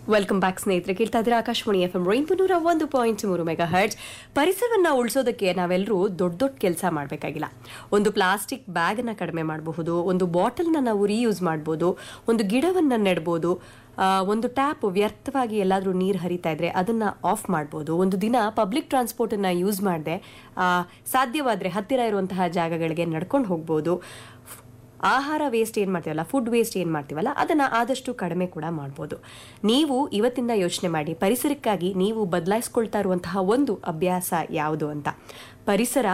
welcome back ಸ್ನೇಹಿತರೆ ಕೇಳ್ತಾ ಇದ್ರೆ ಆಕಾಶವಾಣಿ ಎಫ್ ಎಂ ರೈನ್ಬೋ ನೂರ ಒಂದು ಪಾಯಿಂಟ್ ಮೂರು ಮೆಗಾ ಹರ್ಟ್ಸ್ ಪರಿಸರವನ್ನ ಉಳಿಸೋದಕ್ಕೆ ನಾವೆಲ್ಲರೂ ದೊಡ್ಡ ದೊಡ್ಡ ಕೆಲಸ ಮಾಡಬೇಕಾಗಿಲ್ಲ ಒಂದು ಪ್ಲಾಸ್ಟಿಕ್ ಬ್ಯಾಗನ್ನ ಕಡಿಮೆ ಮಾಡಬಹುದು ಒಂದು ಬಾಟಲ್ನ ನಾವು ರೀಯೂಸ್ ಮಾಡ್ಬೋದು ಒಂದು ಗಿಡವನ್ನ ನೆಡ್ಬೋದು ಆ, ಒಂದು ಟ್ಯಾಪ್ ವ್ಯರ್ಥವಾಗಿ ಎಲ್ಲಾದರೂ ನೀರು ಹರಿತಾ ಇದ್ರೆ ಅದನ್ನ ಆಫ್ ಮಾಡ್ಬೋದು ಒಂದು ದಿನ ಪಬ್ಲಿಕ್ ಟ್ರಾನ್ಸ್ಪೋರ್ಟನ್ನು ಯೂಸ್ ಮಾಡದೆ ಸಾಧ್ಯವಾದರೆ ಹತ್ತಿರ ಇರುವಂತಹ ಜಾಗಗಳಿಗೆ ನಡ್ಕೊಂಡು ಹೋಗ್ಬೋದು ಆಹಾರ ವೇಸ್ಟ್ ಏನು ಮಾಡ್ತೀವಲ್ಲ ಫುಡ್ ವೇಸ್ಟ್ ಏನು ಮಾಡ್ತೀವಲ್ಲ ಅದನ್ನು ಆದಷ್ಟು ಕಡಿಮೆ ಕೂಡ ಮಾಡ್ಬೋದು ನೀವು ಇವತ್ತಿಂದ ಯೋಚನೆ ಮಾಡಿ ಪರಿಸರಕ್ಕಾಗಿ ನೀವು ಬದಲಾಯಿಸ್ಕೊಳ್ತಾ ಇರುವಂತಹ ಒಂದು ಅಭ್ಯಾಸ ಯಾವುದು ಅಂತ ಪರಿಸರ